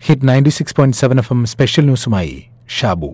hit ninety six point seven F M special ന്യൂസുമായി ഷാബു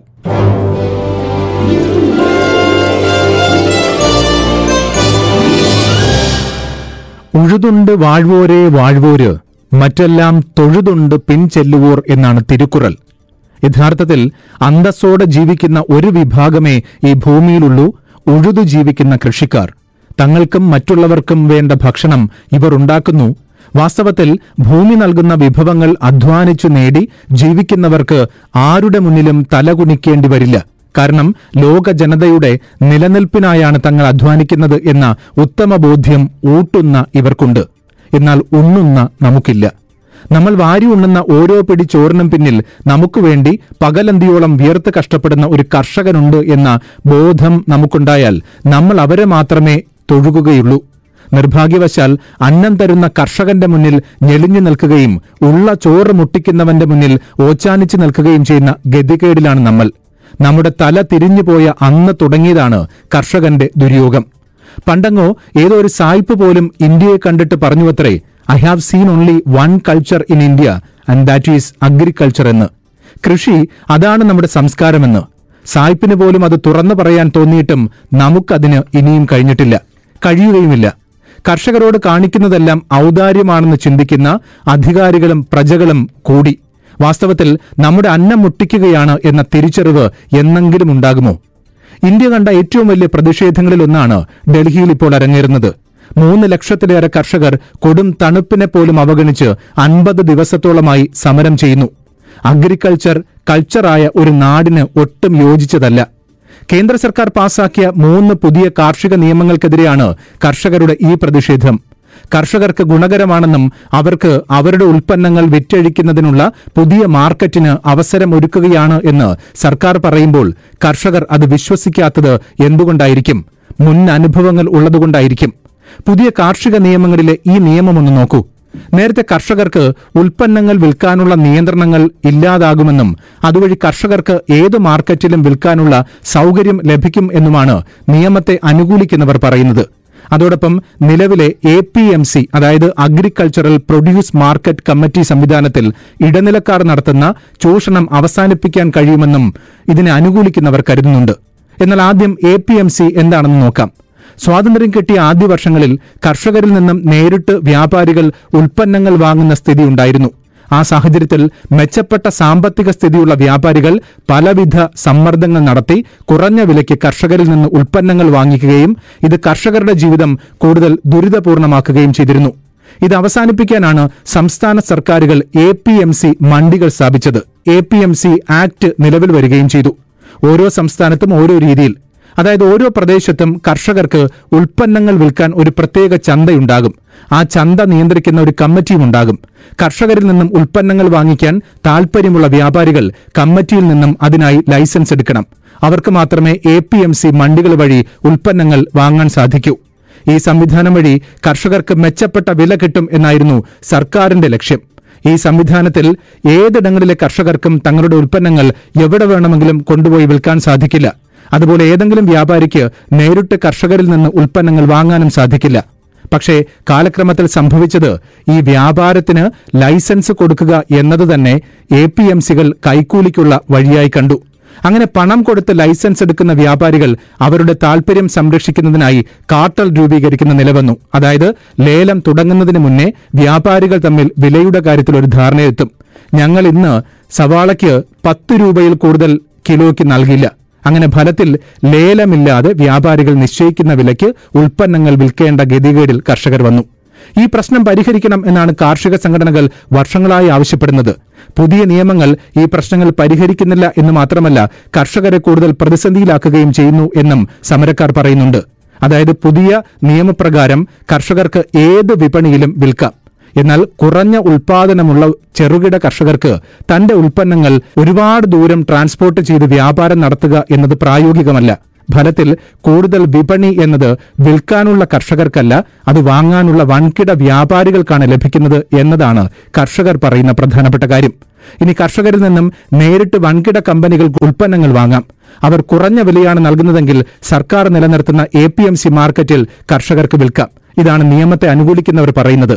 ഉഴുതുണ്ട് വാഴ്വോരെ വാഴ്വോര് മറ്റെല്ലാം തൊഴുതുണ്ട് പിൻചെല്ലുവോർ എന്നാണ് തിരുക്കുറൽ യഥാർത്ഥത്തിൽ അന്തസ്സോടെ ജീവിക്കുന്ന ഒരു വിഭാഗമേ ഈ ഭൂമിയിലുള്ളൂ ഉഴുതു ജീവിക്കുന്ന കൃഷിക്കാർ തങ്ങൾക്കും മറ്റുള്ളവർക്കും വേണ്ട ഭക്ഷണം ഇവർ ഉണ്ടാക്കുന്നു വാസ്തവത്തിൽ ഭൂമി നൽകുന്ന വിഭവങ്ങൾ അധ്വാനിച്ചു നേടി ജീവിക്കുന്നവർക്ക് ആരുടെ മുന്നിലും തലകുനിക്കേണ്ടി വരില്ല കാരണം ലോക ജനതയുടെ നിലനിൽപ്പിനായാണ് തങ്ങൾ അധ്വാനിക്കുന്നത് എന്ന ഉത്തമ ബോധ്യം ഊട്ടുന്ന ഇവർക്കുണ്ട് എന്നാൽ ഉണ്ണുന്ന നമുക്കില്ല നമ്മൾ വാരി ഉണ്ണുന്ന ഓരോ പിടി ചോറിനും പിന്നിൽ നമുക്ക് വേണ്ടി പകലന്തിയോളം വിയർത്ത് കഷ്ടപ്പെടുന്ന ഒരു കർഷകനുണ്ട് എന്ന ബോധം നമുക്കുണ്ടായാൽ നമ്മൾ അവരെ മാത്രമേ തൊഴുകുകയുള്ളൂ നിർഭാഗ്യവശാൽ അന്നം തരുന്ന കർഷകന്റെ മുന്നിൽ ഞെളിഞ്ഞു നിൽക്കുകയും ഉള്ള ചോറ് മുട്ടിക്കുന്നവന്റെ മുന്നിൽ ഓച്ചാനിച്ചു നിൽക്കുകയും ചെയ്യുന്ന ഗതികേടിലാണ് നമ്മൾ നമ്മുടെ തല തിരിഞ്ഞുപോയ അന്ന് തുടങ്ങിയതാണ് കർഷകന്റെ ദുര്യോഗം പണ്ടങ്ങോ ഏതോ ഒരു സായിപ്പ് പോലും ഇന്ത്യയെ കണ്ടിട്ട് പറഞ്ഞുവത്രേ I have seen only one culture in India and that is agriculture എന്ന് കൃഷി അതാണ് നമ്മുടെ സംസ്കാരമെന്ന് സായിപ്പിന് പോലും അത് തുറന്നു പറയാൻ തോന്നിയിട്ടും നമുക്കതിന് ഇനിയും കഴിഞ്ഞിട്ടില്ല കഴിയുകയുമില്ല കർഷകരോട് കാണിക്കുന്നതെല്ലാം ഔദാര്യമാണെന്ന് ചിന്തിക്കുന്ന അധികാരികളും പ്രജകളും കൂടി വാസ്തവത്തിൽ നമ്മുടെ അന്നം മുട്ടിക്കുകയാണ് എന്ന തിരിച്ചറിവ് എന്നെങ്കിലും ഉണ്ടാകുമോ ഇന്ത്യ കണ്ട ഏറ്റവും വലിയ പ്രതിഷേധങ്ങളിലൊന്നാണ് ഡൽഹിയിൽ ഇപ്പോൾ അരങ്ങേറുന്നത് മൂന്ന് ലക്ഷത്തിലേറെ കർഷകർ കൊടും തണുപ്പിനെ പോലും അവഗണിച്ച് അൻപത് ദിവസത്തോളമായി സമരം ചെയ്യുന്നു അഗ്രികൾച്ചർ കൾച്ചറായ ഒരു നാടിന് ഒട്ടും യോജിച്ചതല്ല കേന്ദ്ര സർക്കാർ പാസാക്കിയ മൂന്ന് പുതിയ കാർഷിക നിയമങ്ങൾക്കെതിരെയാണ് കർഷകരുടെ ഈ പ്രതിഷേധം കർഷകർക്ക് ഗുണകരമാണെന്നും അവർക്ക് അവരുടെ ഉൽപ്പന്നങ്ങൾ വിറ്റഴിക്കുന്നതിനുള്ള പുതിയ മാർക്കറ്റിന് അവസരമൊരുക്കുകയാണ് എന്ന് സർക്കാർ പറയുമ്പോൾ കർഷകർ അത് വിശ്വസിക്കാത്തത് എന്തുകൊണ്ടായിരിക്കും മുൻ അനുഭവങ്ങൾ ഉള്ളതുകൊണ്ടായിരിക്കും പുതിയ കാർഷിക നിയമങ്ങളിലെ ഈ നിയമം ഒന്ന് നോക്കൂ നേരത്തെ കർഷകർക്ക് ഉൽപ്പന്നങ്ങൾ വിൽക്കാനുള്ള നിയന്ത്രണങ്ങൾ ഇല്ലാതാകുമെന്നും അതുവഴി കർഷകർക്ക് ഏത് മാർക്കറ്റിലും വിൽക്കാനുള്ള സൗകര്യം ലഭിക്കും എന്നുമാണ് നിയമത്തെ അനുകൂലിക്കുന്നവർ പറയുന്നത് അതോടൊപ്പം നിലവിലെ എ പി എം സി അതായത് അഗ്രികൾച്ചറൽ പ്രൊഡ്യൂസ് മാർക്കറ്റ് കമ്മിറ്റി സംവിധാനത്തിൽ ഇടനിലക്കാർ നടത്തുന്ന ചൂഷണം അവസാനിപ്പിക്കാൻ കഴിയുമെന്നും ഇതിനെ അനുകൂലിക്കുന്നവർ കരുതുന്നുണ്ട് എന്നാൽ ആദ്യം എ പി എം സി എന്താണെന്ന് നോക്കാം സ്വാതന്ത്ര്യം കിട്ടിയ ആദ്യ വർഷങ്ങളിൽ കർഷകരിൽ നിന്നും നേരിട്ട് വ്യാപാരികൾ ഉൽപ്പന്നങ്ങൾ വാങ്ങുന്ന സ്ഥിതി ഉണ്ടായിരുന്നു ആ സാഹചര്യത്തിൽ മെച്ചപ്പെട്ട സാമ്പത്തിക സ്ഥിതിയുള്ള വ്യാപാരികൾ പലവിധ സമ്മർദ്ദങ്ങൾ നടത്തി കുറഞ്ഞ വിലയ്ക്ക് കർഷകരിൽ നിന്ന് ഉൽപ്പന്നങ്ങൾ വാങ്ങിക്കുകയും ഇത് കർഷകരുടെ ജീവിതം കൂടുതൽ ദുരിതപൂർണമാക്കുകയും ചെയ്തിരുന്നു ഇത് അവസാനിപ്പിക്കാനാണ് സംസ്ഥാന സർക്കാരുകൾ എ പി എം സി മണ്ടികൾ സ്ഥാപിച്ചത് A P M C act നിലവിൽ വരികയും ചെയ്തു ഓരോ സംസ്ഥാനത്തും ഓരോ രീതിയിൽ അതായത് ഓരോ പ്രദേശത്തും കർഷകർക്ക് ഉൽപ്പന്നങ്ങൾ വിൽക്കാൻ ഒരു പ്രത്യേക ചന്തയുണ്ടാകും ആ ചന്ത നിയന്ത്രിക്കുന്ന ഒരു കമ്മിറ്റിയും ഉണ്ടാകും കർഷകരിൽ നിന്നും ഉൽപ്പന്നങ്ങൾ വാങ്ങിക്കാൻ താൽപ്പര്യമുള്ള വ്യാപാരികൾ കമ്മിറ്റിയിൽ നിന്നും അതിനായി ലൈസൻസ് എടുക്കണം അവർക്ക് മാത്രമേ എ പി എം സി മണ്ടികൾ വഴി ഉൽപ്പന്നങ്ങൾ വാങ്ങാൻ സാധിക്കൂ ഈ സംവിധാനം വഴി കർഷകർക്ക് മെച്ചപ്പെട്ട വില കിട്ടും എന്നായിരുന്നു സർക്കാരിന്റെ ലക്ഷ്യം ഈ സംവിധാനത്തിൽ ഏതിടങ്ങളിലെ കർഷകർക്കും തങ്ങളുടെ ഉൽപ്പന്നങ്ങൾ എവിടെ വേണമെങ്കിലും കൊണ്ടുപോയി വിൽക്കാൻ സാധിക്കില്ല അതുപോലെ ഏതെങ്കിലും വ്യാപാരിക്ക് നേരിട്ട് കർഷകരിൽ നിന്ന് ഉൽപ്പന്നങ്ങൾ വാങ്ങാനും സാധിക്കില്ല പക്ഷേ കാലക്രമത്തിൽ സംഭവിച്ചത് ഈ വ്യാപാരത്തിന് ലൈസൻസ് കൊടുക്കുക എന്നത് തന്നെ എ പി എം സികൾ കൈക്കൂലിക്കുള്ള വഴിയായി കണ്ടു അങ്ങനെ പണം കൊടുത്ത് ലൈസൻസ് എടുക്കുന്ന വ്യാപാരികൾ അവരുടെ താൽപര്യം സംരക്ഷിക്കുന്നതിനായി കാർട്ടൽ രൂപീകരിക്കുന്ന നിലവന്നു അതായത് ലേലം തുടങ്ങുന്നതിന് മുന്നേ വ്യാപാരികൾ തമ്മിൽ വിലയുടെ കാര്യത്തിൽ ഒരു ധാരണയെത്തും ഞങ്ങൾ ഇന്ന് സവാളയ്ക്ക് പത്ത് രൂപയിൽ കൂടുതൽ കിലോയ്ക്ക് നൽകില്ല അങ്ങനെ ഫലത്തിൽ ലേലമില്ലാതെ വ്യാപാരികൾ നിശ്ചയിക്കുന്ന വിലയ്ക്ക് ഉൽപ്പന്നങ്ങൾ വിൽക്കേണ്ട ഗതികേടിൽ കർഷകർ വന്നു ഈ പ്രശ്നം പരിഹരിക്കണം എന്നാണ് കാർഷിക സംഘടനകൾ വർഷങ്ങളായി ആവശ്യപ്പെടുന്നത് പുതിയ നിയമങ്ങൾ ഈ പ്രശ്നങ്ങൾ പരിഹരിക്കുന്നില്ല എന്ന് മാത്രമല്ല കർഷകരെ കൂടുതൽ പ്രതിസന്ധിയിലാക്കുകയും ചെയ്യുന്നു എന്നും സമരക്കാർ പറയുന്നുണ്ട് അതായത് പുതിയ നിയമപ്രകാരം കർഷകർക്ക് ഏത് വിപണിയിലും വിൽക്കാം എന്നാൽ കുറഞ്ഞ ഉൽപാദനമുള്ള ചെറുകിട കർഷകർക്ക് തന്റെ ഉൽപ്പന്നങ്ങൾ ഒരുപാട് ദൂരം ട്രാൻസ്പോർട്ട് ചെയ്ത് വ്യാപാരം നടത്തുക എന്നത് പ്രായോഗികമല്ല ഫലത്തിൽ കൂടുതൽ വിപണി എന്നത് വിൽക്കാനുള്ള കർഷകർക്കല്ല അത് വാങ്ങാനുള്ള വൻകിട വ്യാപാരികൾക്കാണ് ലഭിക്കുന്നത് എന്നതാണ് കർഷകർ പറയുന്ന പ്രധാനപ്പെട്ട കാര്യം ഇനി കർഷകരിൽ നിന്നും നേരിട്ട് വൻകിട കമ്പനികൾക്ക് ഉൽപ്പന്നങ്ങൾ വാങ്ങാം അവർ കുറഞ്ഞ വിലയാണ് നൽകുന്നതെങ്കിൽ സർക്കാർ നിലനിർത്തുന്ന എ പി എം സി മാർക്കറ്റിൽ കർഷകർക്ക് വിൽക്കാം ഇതാണ് നിയമത്തെ അനുകൂലിക്കുന്നവർ പറയുന്നത്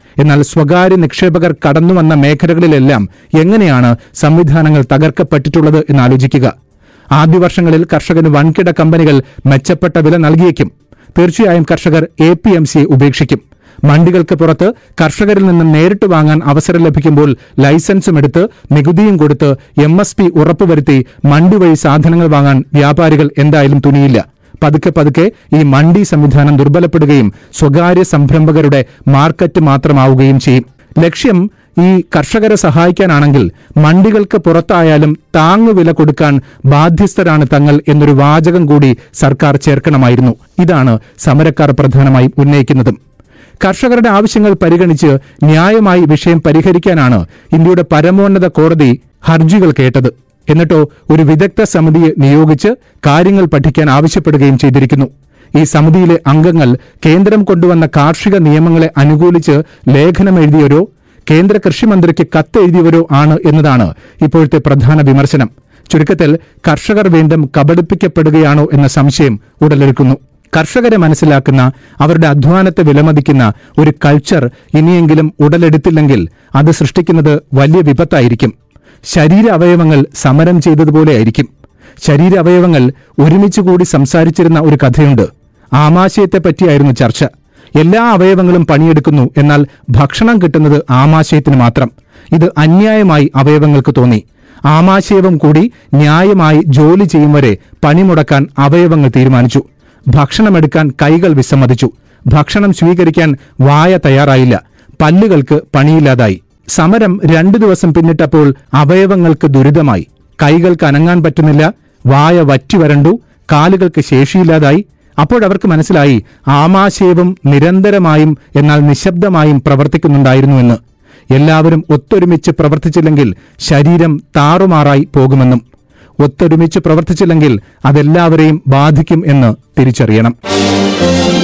എന്നാൽ സ്വകാര്യ നിക്ഷേപകർ കടന്നുവന്ന മേഖലകളിലെല്ലാം എങ്ങനെയാണ് സംവിധാനങ്ങൾ തകർക്കപ്പെട്ടിട്ടുള്ളത് എന്ന് ആലോചിക്കുക ആദ്യ വർഷങ്ങളിൽ കർഷകന് വൻകിട കമ്പനികൾ മെച്ചപ്പെട്ട വില നൽകിയേക്കും തീർച്ചയായും കർഷകർ എ പി എം സിയെ ഉപേക്ഷിക്കും മണ്ടികൾക്ക് പുറത്ത് കർഷകരിൽ നിന്ന് നേരിട്ട് വാങ്ങാൻ അവസരം ലഭിക്കുമ്പോൾ ലൈസൻസും എടുത്ത് നികുതിയും കൊടുത്ത് എം എസ് പി ഉറപ്പുവരുത്തി മണ്ടി വഴി സാധനങ്ങൾ വാങ്ങാൻ വ്യാപാരികൾ എന്തായാലും തുനിയില്ല പതുക്കെ പതുക്കെ ഈ മണ്ടി സംവിധാനം ദുർബലപ്പെടുകയും സ്വകാര്യ സംരംഭകരുടെ മാർക്കറ്റ് മാത്രമാവുകയും ചെയ്യും ലക്ഷ്യം ഈ കർഷകരെ സഹായിക്കാനാണെങ്കിൽ മണ്ടികൾക്ക് പുറത്തായാലും താങ്ങുവില കൊടുക്കാൻ ബാധ്യസ്ഥരാണ് തങ്ങൾ എന്നൊരു വാചകം കൂടി സർക്കാർ ചേർക്കണമായിരുന്നു ഇതാണ് സമരക്കാർ പ്രധാനമായും ഉന്നയിക്കുന്നതും കർഷകരുടെ ആവശ്യങ്ങൾ പരിഗണിച്ച് ന്യായമായി വിഷയം പരിഹരിക്കാനാണ് ഇന്ത്യയുടെ പരമോന്നത കോടതി ഹർജികൾ കേട്ടത് എന്നിട്ടോ ഒരു വിദഗ്ധ സമിതിയെ നിയോഗിച്ച് കാര്യങ്ങൾ പഠിക്കാൻ ആവശ്യപ്പെടുകയും ചെയ്തിരിക്കുന്നു ഈ സമിതിയിലെ അംഗങ്ങൾ കേന്ദ്രം കൊണ്ടുവന്ന കാർഷിക നിയമങ്ങളെ അനുകൂലിച്ച് ലേഖനം എഴുതിയവരോ കേന്ദ്ര കൃഷിമന്ത്രിക്ക് കത്തെഴുതിയവരോ ആണ് എന്നതാണ് ഇപ്പോഴത്തെ പ്രധാന വിമർശനം ചുരുക്കത്തിൽ കർഷകർ വീണ്ടും കബളിപ്പിക്കപ്പെടുകയാണോ എന്ന സംശയം ഉടലെടുക്കുന്നു കർഷകരെ മനസ്സിലാക്കുന്ന അവരുടെ അധ്വാനത്തെ വിലമതിക്കുന്ന ഒരു കൾച്ചർ ഇനിയെങ്കിലും ഉടലെടുത്തില്ലെങ്കിൽ അത് സൃഷ്ടിക്കുന്നത് വലിയ വിപത്തായിരിക്കും ശരീര അവയവങ്ങൾ സമരം ചെയ്തതുപോലെയായിരിക്കും ശരീര അവയവങ്ങൾ ഒരുമിച്ച് കൂടി സംസാരിച്ചിരുന്ന ഒരു കഥയുണ്ട് ആമാശയത്തെ പറ്റിയായിരുന്നു ചർച്ച എല്ലാ അവയവങ്ങളും പണിയെടുക്കുന്നു എന്നാൽ ഭക്ഷണം കിട്ടുന്നത് ആമാശയത്തിന് മാത്രം ഇത് അന്യായമായി അവയവങ്ങൾക്ക് തോന്നി ആമാശയവും കൂടി ന്യായമായി ജോലി ചെയ്യും വരെ പണിമുടക്കാൻ അവയവങ്ങൾ തീരുമാനിച്ചു ഭക്ഷണമെടുക്കാൻ കൈകൾ വിസമ്മതിച്ചു ഭക്ഷണം സ്വീകരിക്കാൻ വായ തയ്യാറായില്ല പല്ലുകൾക്ക് പണിയില്ലാതായി സമരം രണ്ടു ദിവസം പിന്നിട്ടപ്പോൾ അവയവങ്ങൾക്ക് ദുരിതമായി കൈകൾക്ക് അനങ്ങാൻ പറ്റുന്നില്ല വായ വറ്റിവരണ്ടു കാലുകൾക്ക് ശേഷിയില്ലാതായി അപ്പോഴവർക്ക് മനസ്സിലായി ആമാശയവും നിരന്തരമായും എന്നാൽ നിശബ്ദമായും പ്രവർത്തിക്കുന്നുണ്ടായിരുന്നുവെന്ന് എല്ലാവരും ഒത്തൊരുമിച്ച് പ്രവർത്തിച്ചില്ലെങ്കിൽ ശരീരം താറുമാറായി പോകുമെന്നും ഒത്തൊരുമിച്ച് പ്രവർത്തിച്ചില്ലെങ്കിൽ അതെല്ലാവരെയും ബാധിക്കും എന്ന് തിരിച്ചറിയണം